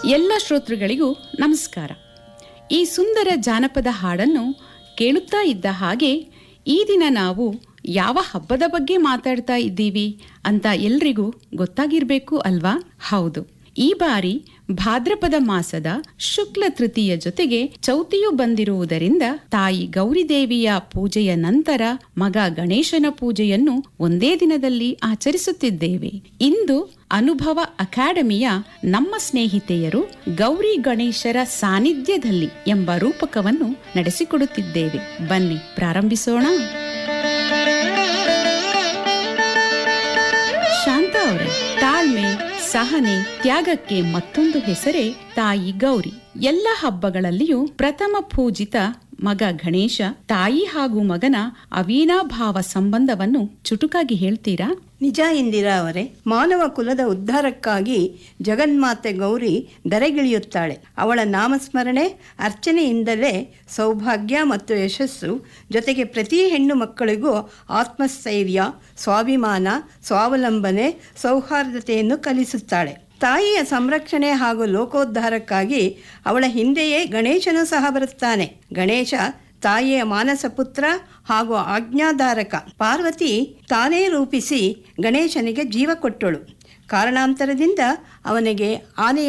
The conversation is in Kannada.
ಎಲ್ಲ ಶ್ರೋತೃಗಳಿಗೂ ನಮಸ್ಕಾರ ಈ ಸುಂದರ ಜಾನಪದ ಹಾಡನ್ನು ಕೇಳುತ್ತಾ ಇದ್ದ ಹಾಗೆ ಈ ದಿನ ನಾವು ಯಾವ ಹಬ್ಬದ ಬಗ್ಗೆ ಮಾತಾಡ್ತಾ ಇದ್ದೀವಿ ಅಂತ ಎಲ್ರಿಗೂ ಗೊತ್ತಾಗಿರ್ಬೇಕು ಅಲ್ವಾ ಹೌದು ಈ ಬಾರಿ ಭಾದ್ರಪದ ಮಾಸದ ಶುಕ್ಲ ತೃತೀಯ ಜೊತೆಗೆ ಚೌತಿಯು ಬಂದಿರುವುದರಿಂದ ತಾಯಿ ಗೌರಿದೇವಿಯ ಪೂಜೆಯ ನಂತರ ಮಗ ಗಣೇಶನ ಪೂಜೆಯನ್ನು ಒಂದೇ ದಿನದಲ್ಲಿ ಆಚರಿಸುತ್ತಿದ್ದೇವೆ ಇಂದು ಅನುಭವ ಅಕಾಡೆಮಿಯ ನಮ್ಮ ಸ್ನೇಹಿತೆಯರು ಗೌರಿ ಗಣೇಶರ ಸಾನ್ನಿಧ್ಯದಲ್ಲಿ ಎಂಬ ರೂಪಕವನ್ನು ನಡೆಸಿಕೊಡುತ್ತಿದ್ದೇವೆ ಬನ್ನಿ ಪ್ರಾರಂಭಿಸೋಣ ಶಾಂತ ಅವರೇ ತಾಳ್ಮೆ ಸಹನೆ ತ್ಯಾಗಕ್ಕೆ ಮತ್ತೊಂದು ಹೆಸರೇ ತಾಯಿ ಗೌರಿ ಎಲ್ಲ ಹಬ್ಬಗಳಲ್ಲಿಯೂ ಪ್ರಥಮ ಪೂಜಿತ ಮಗ ಗಣೇಶ ತಾಯಿ ಹಾಗೂ ಮಗನ ಅವಿನಾಭಾವ ಸಂಬಂಧವನ್ನು ಚುಟುಕಾಗಿ ಹೇಳ್ತೀರಾ ನಿಜ ಇಂದಿರಾ ಅವರೇ ಮಾನವ ಕುಲದ ಉದ್ಧಾರಕ್ಕಾಗಿ ಜಗನ್ಮಾತೆ ಗೌರಿ ಧರೆಗಿಳಿಯುತ್ತಾಳೆ ಅವಳ ನಾಮಸ್ಮರಣೆ ಅರ್ಚನೆಯಿಂದಲೇ ಸೌಭಾಗ್ಯ ಮತ್ತು ಯಶಸ್ಸು ಜೊತೆಗೆ ಪ್ರತಿ ಹೆಣ್ಣು ಮಕ್ಕಳಿಗೂ ಆತ್ಮಸ್ಥೈರ್ಯ ಸ್ವಾಭಿಮಾನ ಸ್ವಾವಲಂಬನೆ ಸೌಹಾರ್ದತೆಯನ್ನು ಕಲಿಸುತ್ತಾಳೆ ತಾಯಿಯ ಸಂರಕ್ಷಣೆ ಹಾಗೂ ಲೋಕೋದ್ಧಾರಕ್ಕಾಗಿ ಅವಳ ಹಿಂದೆಯೇ ಗಣೇಶನು ಸಹ ಬರುತ್ತಾನೆ ಗಣೇಶ ತಾಯಿಯ ಮಾನಸ ಪುತ್ರ ಹಾಗೂ ಆಜ್ಞಾಧಾರಕ ಪಾರ್ವತಿ ತಾನೇ ರೂಪಿಸಿ ಗಣೇಶನಿಗೆ ಜೀವ ಕೊಟ್ಟಳು ಕಾರಣಾಂತರದಿಂದ ಅವನಿಗೆ ಆನೆಯ